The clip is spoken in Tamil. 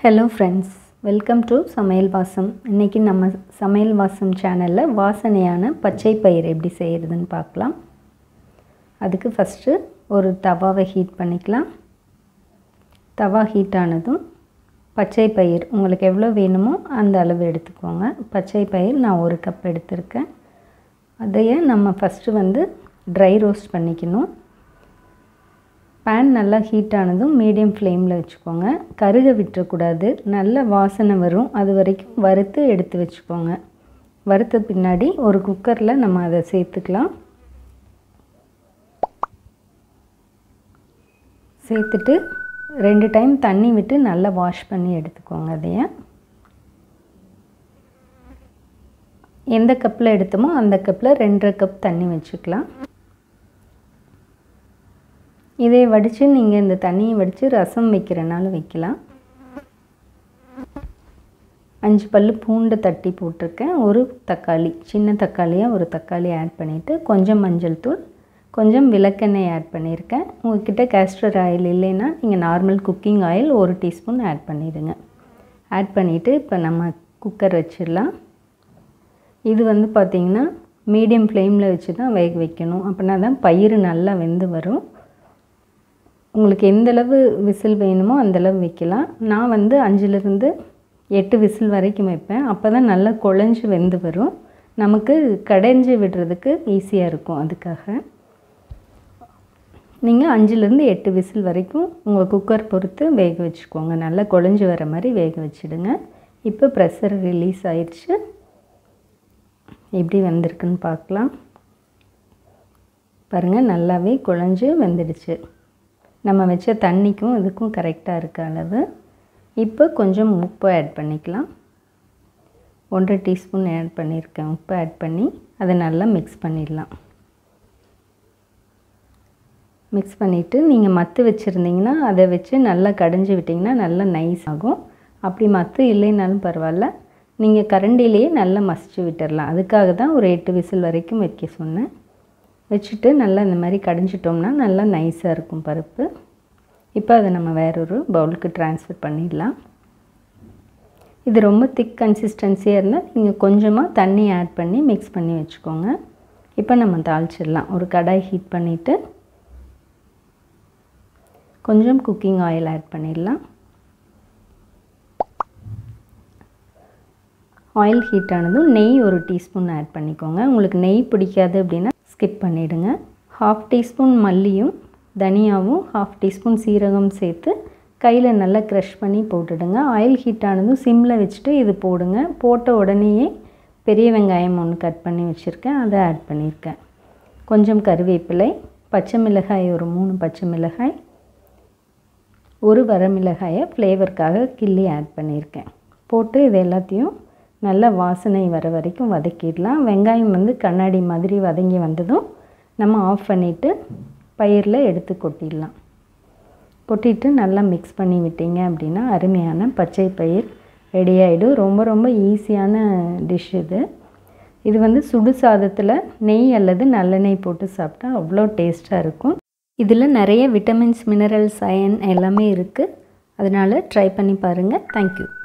ஹலோ ஃப்ரெண்ட்ஸ் வெல்கம் டு சமையல் வாசம் இன்றைக்கி நம்ம சமையல் வாசம் சேனலில் வாசனையான பச்சை பயிர் எப்படி செய்கிறதுன்னு பார்க்கலாம் அதுக்கு ஃபஸ்ட்டு ஒரு தவாவை ஹீட் பண்ணிக்கலாம் தவா ஹீட் ஆனதும் பச்சை பயிர் உங்களுக்கு எவ்வளோ வேணுமோ அந்த அளவு எடுத்துக்கோங்க பச்சை பயிர் நான் ஒரு கப் எடுத்திருக்கேன் அதையே நம்ம ஃபஸ்ட்டு வந்து ட்ரை ரோஸ்ட் பண்ணிக்கணும் பேன் நல்லா ஹீட் ஆனதும் மீடியம் ஃப்ளேமில் வச்சுக்கோங்க கருக விட்டுறக்கூடாது நல்ல வாசனை வரும் அது வரைக்கும் வறுத்து எடுத்து வச்சுக்கோங்க வறுத்த பின்னாடி ஒரு குக்கரில் நம்ம அதை சேர்த்துக்கலாம் சேர்த்துட்டு ரெண்டு டைம் தண்ணி விட்டு நல்லா வாஷ் பண்ணி எடுத்துக்கோங்க அதைய எந்த கப்பில் எடுத்தோமோ அந்த கப்பில் ரெண்டரை கப் தண்ணி வச்சுக்கலாம் இதை வடித்து நீங்கள் இந்த தண்ணியை வடித்து ரசம் வைக்கிறனால வைக்கலாம் அஞ்சு பல் பூண்டு தட்டி போட்டிருக்கேன் ஒரு தக்காளி சின்ன தக்காளியாக ஒரு தக்காளி ஆட் பண்ணிவிட்டு கொஞ்சம் மஞ்சள் தூள் கொஞ்சம் விளக்கெண்ணெய் ஆட் பண்ணியிருக்கேன் உங்கள்கிட்ட கேஸ்டர் ஆயில் இல்லைன்னா நீங்கள் நார்மல் குக்கிங் ஆயில் ஒரு டீஸ்பூன் ஆட் பண்ணிவிடுங்க ஆட் பண்ணிவிட்டு இப்போ நம்ம குக்கர் வச்சிடலாம் இது வந்து பார்த்திங்கன்னா மீடியம் ஃப்ளேமில் வச்சு தான் வேக வைக்கணும் அப்படின்னா தான் பயிர் நல்லா வெந்து வரும் உங்களுக்கு எந்தளவு விசில் வேணுமோ அந்தளவு வைக்கலாம் நான் வந்து அஞ்சுலேருந்து எட்டு விசில் வரைக்கும் வைப்பேன் அப்போ தான் நல்லா குழஞ்சி வெந்து வரும் நமக்கு கடைஞ்சி விடுறதுக்கு ஈஸியாக இருக்கும் அதுக்காக நீங்கள் அஞ்சுலேருந்து எட்டு விசில் வரைக்கும் உங்கள் குக்கர் பொறுத்து வேக வச்சுக்கோங்க நல்லா குழஞ்சி வர மாதிரி வேக வச்சுடுங்க இப்போ ப்ரெஷர் ரிலீஸ் ஆயிடுச்சு எப்படி வந்திருக்குன்னு பார்க்கலாம் பாருங்கள் நல்லாவே குழஞ்சி வெந்துடுச்சு நம்ம வச்ச தண்ணிக்கும் இதுக்கும் கரெக்டாக இருக்க அளவு இப்போ கொஞ்சம் உப்பு ஆட் பண்ணிக்கலாம் ஒன்றரை டீஸ்பூன் ஆட் பண்ணியிருக்கேன் உப்பு ஆட் பண்ணி அதை நல்லா மிக்ஸ் பண்ணிடலாம் மிக்ஸ் பண்ணிவிட்டு நீங்கள் மத்து வச்சுருந்தீங்கன்னா அதை வச்சு நல்லா கடைஞ்சி விட்டிங்கன்னா நல்லா நைஸ் ஆகும் அப்படி மத்து இல்லைனாலும் பரவாயில்ல நீங்கள் கரண்டிலேயே நல்லா மசிச்சு விட்டுடலாம் அதுக்காக தான் ஒரு எட்டு விசில் வரைக்கும் வைக்க சொன்னேன் வச்சுட்டு நல்லா இந்த மாதிரி கடைஞ்சிட்டோம்னா நல்லா நைஸாக இருக்கும் பருப்பு இப்போ அதை நம்ம வேறொரு பவுலுக்கு ட்ரான்ஸ்ஃபர் பண்ணிடலாம் இது ரொம்ப திக் கன்சிஸ்டன்சியாக இருந்தால் நீங்கள் கொஞ்சமாக தண்ணி ஆட் பண்ணி மிக்ஸ் பண்ணி வச்சுக்கோங்க இப்போ நம்ம தாளிச்சிடலாம் ஒரு கடாய் ஹீட் பண்ணிவிட்டு கொஞ்சம் குக்கிங் ஆயில் ஆட் பண்ணிடலாம் ஆயில் ஹீட் ஆனதும் நெய் ஒரு டீஸ்பூன் ஆட் பண்ணிக்கோங்க உங்களுக்கு நெய் பிடிக்காது அப்படின்னா ஸ்கிப் பண்ணிவிடுங்க ஹாஃப் டீஸ்பூன் மல்லியும் தனியாவும் ஹாஃப் டீஸ்பூன் சீரகம் சேர்த்து கையில் நல்லா க்ரஷ் பண்ணி போட்டுடுங்க ஆயில் ஹீட் ஆனதும் சிம்மில் வச்சுட்டு இது போடுங்க போட்ட உடனேயே பெரிய வெங்காயம் ஒன்று கட் பண்ணி வச்சுருக்கேன் அதை ஆட் பண்ணியிருக்கேன் கொஞ்சம் கருவேப்பிலை பச்சை மிளகாய் ஒரு மூணு பச்சை மிளகாய் ஒரு வரமிளகாயை ஃப்ளேவருக்காக கிள்ளி ஆட் பண்ணியிருக்கேன் போட்டு இது எல்லாத்தையும் நல்லா வாசனை வர வரைக்கும் வதக்கிடலாம் வெங்காயம் வந்து கண்ணாடி மாதிரி வதங்கி வந்ததும் நம்ம ஆஃப் பண்ணிவிட்டு பயிரில் எடுத்து கொட்டிடலாம் கொட்டிட்டு நல்லா மிக்ஸ் பண்ணி விட்டீங்க அப்படின்னா அருமையான பச்சை பயிர் ரெடி ஆகிடும் ரொம்ப ரொம்ப ஈஸியான டிஷ் இது இது வந்து சுடு சாதத்தில் நெய் அல்லது நல்லெண்ணெய் போட்டு சாப்பிட்டா அவ்வளோ டேஸ்ட்டாக இருக்கும் இதில் நிறைய விட்டமின்ஸ் மினரல்ஸ் அயன் எல்லாமே இருக்குது அதனால் ட்ரை பண்ணி பாருங்கள் தேங்க்யூ